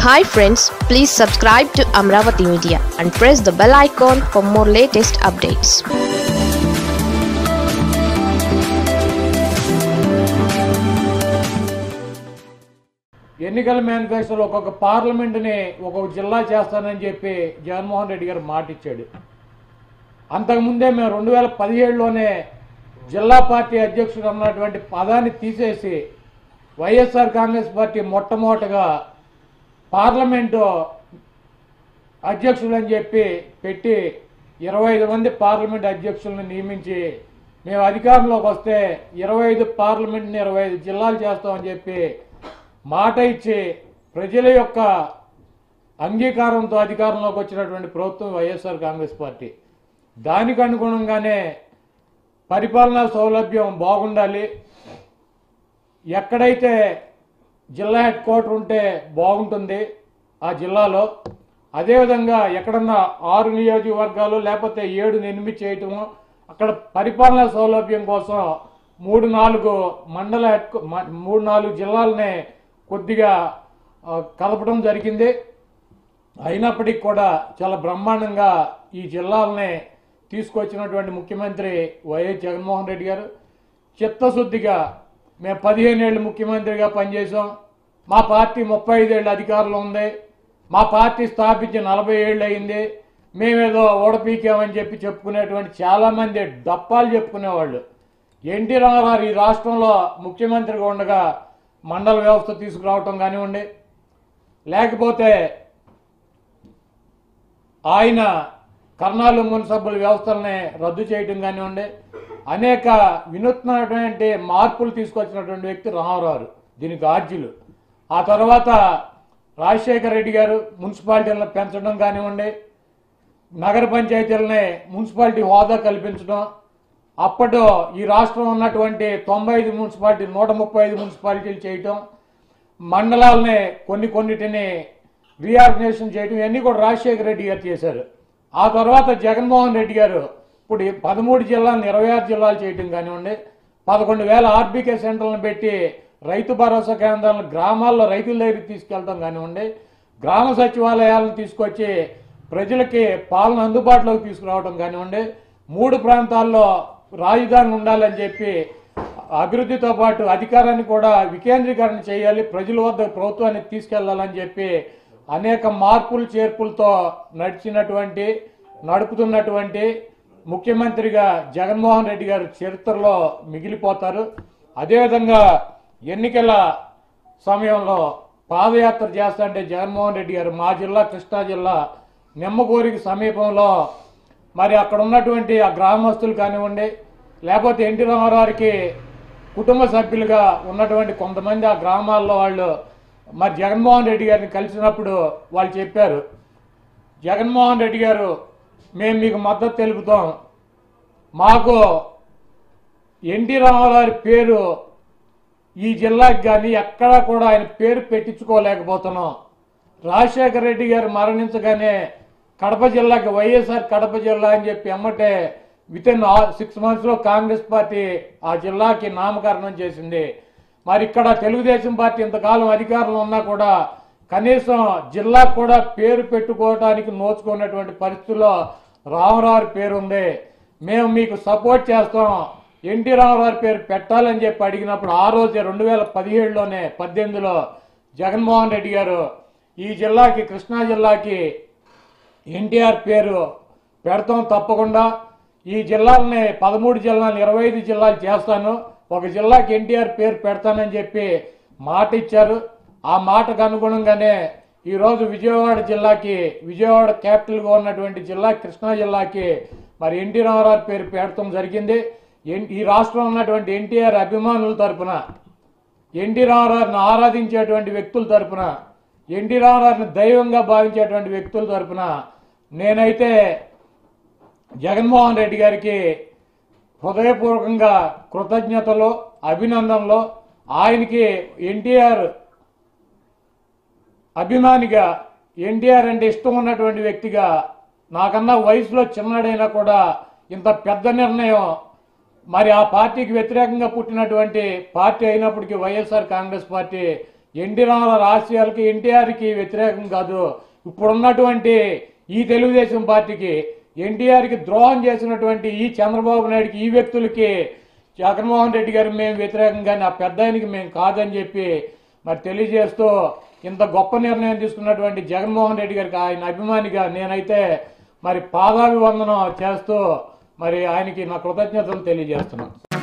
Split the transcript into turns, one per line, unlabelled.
hi friends please subscribe to Amaravati media and press the bell icon for more latest updates
ఎన్నికల మేనిఫెస్టోలో ఒక్కొక్క పార్లమెంటుని ఒక్కొక్క జిల్లా చేస్తానని చెప్పి జగన్మోహన్ రెడ్డి గారు మాట ఇచ్చాడు అంతకుముందే మేము రెండు వేల పదిహేడులోనే జిల్లా పార్టీ అధ్యక్షుడు అన్నటువంటి పదాన్ని తీసేసి వైఎస్ఆర్ కాంగ్రెస్ పార్టీ మొట్టమొదటగా పార్లమెంటు అధ్యక్షులు అని చెప్పి పెట్టి ఇరవై ఐదు మంది పార్లమెంట్ అధ్యక్షులను నియమించి మేము అధికారంలోకి వస్తే ఇరవై ఐదు పార్లమెంట్ని ఇరవై ఐదు జిల్లాలు చేస్తామని చెప్పి మాట ఇచ్చి ప్రజల యొక్క అంగీకారంతో అధికారంలోకి వచ్చినటువంటి ప్రభుత్వం వైఎస్ఆర్ కాంగ్రెస్ పార్టీ దానికి అనుగుణంగానే పరిపాలనా సౌలభ్యం బాగుండాలి ఎక్కడైతే జిల్లా హెడ్ క్వార్టర్ ఉంటే బాగుంటుంది ఆ జిల్లాలో అదేవిధంగా ఎక్కడన్నా ఆరు నియోజకవర్గాలు లేకపోతే ఏడు ఎనిమిది చేయటము అక్కడ పరిపాలనా సౌలభ్యం కోసం మూడు నాలుగు మండల హెడ్ క్వా- మ- మూడు నాలుగు జిల్లాలనే కొద్దిగా ఆ, కలపడం జరిగింది అయినప్పటికీ కూడా చాలా బ్రహ్మాండంగా ఈ జిల్లాలనే తీసుకొచ్చినటువంటి ముఖ్యమంత్రి వైఎస్ జగన్మోహన్ రెడ్డి గారు చిత్తశుద్ధిగా మేము పదిహేను ఏళ్ళు ముఖ్యమంత్రిగా పనిచేసాం మా పార్టీ ముప్పై ఐదేళ్ళు అధికారంలో ఉంది మా పార్టీ స్థాపించి నలభై ఏళ్ళు అయింది మేమేదో ఓడపీకామని చెప్పి చెప్పుకునేటువంటి చాలామంది డప్పాలు చెప్పుకునేవాళ్ళు ఎన్టీ రామారావు ఈ రాష్ట్రంలో ముఖ్యమంత్రిగా ఉండగా మండల వ్యవస్థ తీసుకురావటం కానివ్వండి లేకపోతే ఆయన కర్నాలు మున్సభ్యుల వ్యవస్థల్ని రద్దు చేయటం కానివ్వండి అనేక వినూత్నమైనటువంటి మార్పులు తీసుకొచ్చినటువంటి వ్యక్తి రామారావు దీనికి ఆర్జీలు ఆ తర్వాత రాజశేఖర రెడ్డి గారు మున్సిపాలిటీలను పెంచడం కానివ్వండి నగర పంచాయతీలని మున్సిపాలిటీ హోదా కల్పించడం అప్పట్లో ఈ రాష్ట్రం ఉన్నటువంటి తొంభై ఐదు మున్సిపాలిటీ నూట ముప్పై ఐదు మున్సిపాలిటీలు చేయటం మండలాలని కొన్ని కొన్నిటిని రీఆర్గనైజేషన్ చేయడం ఇవన్నీ కూడా రాజశేఖర రెడ్డి గారు చేశారు ఆ తర్వాత జగన్మోహన్ రెడ్డి గారు ఇప్పుడు ఈ పదమూడు జిల్లాలను ఇరవై ఆరు జిల్లాలు చేయటం కానివ్వండి పదకొండు వేల ఆర్బీకే సెంటర్లను పెట్టి రైతు భరోసా కేంద్రాలను గ్రామాల్లో రైతుల దగ్గరికి తీసుకెళ్ళడం కానివ్వండి గ్రామ సచివాలయాలను తీసుకొచ్చి ప్రజలకి పాలన అందుబాటులోకి తీసుకురావడం కానివ్వండి మూడు ప్రాంతాల్లో రాజధాని ఉండాలని చెప్పి అభివృద్ధితో పాటు అధికారాన్ని కూడా వికేంద్రీకరణ చేయాలి ప్రజల వద్ద ప్రభుత్వాన్ని తీసుకెళ్లాలని చెప్పి అనేక మార్పులు చేర్పులతో నడిచినటువంటి నడుపుతున్నటువంటి ముఖ్యమంత్రిగా జగన్మోహన్ రెడ్డి గారు చరిత్రలో మిగిలిపోతారు అదేవిధంగా ఎన్నికల సమయంలో పాదయాత్ర చేస్తుంటే జగన్మోహన్ రెడ్డి గారు మా జిల్లా కృష్ణా జిల్లా నిమ్మగూరికి సమీపంలో మరి అక్కడ ఉన్నటువంటి ఆ గ్రామస్తులు కానివ్వండి లేకపోతే ఎన్టీ రామారావుకి కుటుంబ సభ్యులుగా ఉన్నటువంటి కొంతమంది ఆ గ్రామాల్లో వాళ్ళు మరి జగన్మోహన్ రెడ్డి గారిని కలిసినప్పుడు వాళ్ళు చెప్పారు జగన్మోహన్ రెడ్డి గారు మేము మీకు మద్దతు తెలుపుతాం మాకు ఎన్టీ రామారావు పేరు ఈ జిల్లాకి కానీ ఎక్కడా కూడా ఆయన పేరు పెట్టించుకోలేకపోతున్నాం రాజశేఖర రెడ్డి గారు మరణించగానే కడప జిల్లాకి వైఎస్ఆర్ కడప జిల్లా అని చెప్పి ఎమ్మటే విత్ ఇన్ సిక్స్ మంత్స్లో కాంగ్రెస్ పార్టీ ఆ జిల్లాకి నామకరణం చేసింది మరి ఇక్కడ తెలుగుదేశం పార్టీ ఇంతకాలం అధికారంలో ఉన్నా కూడా కనీసం జిల్లాకు కూడా పేరు పెట్టుకోవడానికి నోచుకున్నటువంటి పరిస్థితుల్లో రామరావు పేరు ఉంది మేము మీకు సపోర్ట్ చేస్తాం ఎన్టీ రామారావు పేరు పెట్టాలని చెప్పి అడిగినప్పుడు ఆ రోజే రెండు వేల పదిహేడులోనే పద్దెనిమిదిలో జగన్మోహన్ రెడ్డి గారు ఈ జిల్లాకి కృష్ణా జిల్లాకి ఎన్టీఆర్ పేరు పెడతాం తప్పకుండా ఈ జిల్లాలని పదమూడు జిల్లాలు ఇరవై ఐదు జిల్లాలు చేస్తాను ఒక జిల్లాకి ఎన్టీఆర్ పేరు పెడతానని చెప్పి మాట ఇచ్చారు ఆ మాటకు అనుగుణంగానే ఈరోజు విజయవాడ జిల్లాకి విజయవాడ క్యాపిటల్గా ఉన్నటువంటి జిల్లా కృష్ణా జిల్లాకి మరి ఎన్టీ రామారావు పేరు పెట్టడం జరిగింది ఎన్- ఈ రాష్ట్రంలో ఉన్నటువంటి ఎన్టీఆర్ అభిమానుల తరపున ఎన్టీ రామారావుని ఆరాధించేటువంటి వ్యక్తుల తరపున ఎన్టీ రామారావుని దైవంగా భావించేటువంటి వ్యక్తుల తరపున నేనైతే జగన్మోహన్ రెడ్డి గారికి హృదయపూర్వకంగా కృతజ్ఞతలు అభినందనలు ఆయనకి ఎన్టీఆర్ అభిమానిగా ఎన్టీఆర్ అంటే ఇష్టం ఉన్నటువంటి వ్యక్తిగా నాకన్నా వయసులో చిన్నడైనా కూడా ఇంత పెద్ద నిర్ణయం మరి ఆ పార్టీకి వ్యతిరేకంగా పుట్టినటువంటి పార్టీ అయినప్పటికీ YSR Congress party NT Ramarao రాజకీయాలకి ఎన్టీఆర్కి వ్యతిరేకం కాదు ఇప్పుడున్నటువంటి ఈ తెలుగుదేశం పార్టీకి ఎన్టీఆర్కి ద్రోహం చేసినటువంటి ఈ చంద్రబాబు నాయుడుకి ఈ వ్యక్తులకి జగన్మోహన్ రెడ్డి గారు మేము వ్యతిరేకం కానీ ఆ పెద్ద ఆయనకి మేము కాదని చెప్పి మరి తెలియజేస్తూ ఇంత గొప్ప నిర్ణయం తీసుకున్నటువంటి జగన్మోహన్ రెడ్డి గారికి ఆయన అభిమానిగా నేనైతే మరి పాదాభివందనం చేస్తూ మరి ఆయనకి నా కృతజ్ఞతలు తెలియజేస్తున్నాను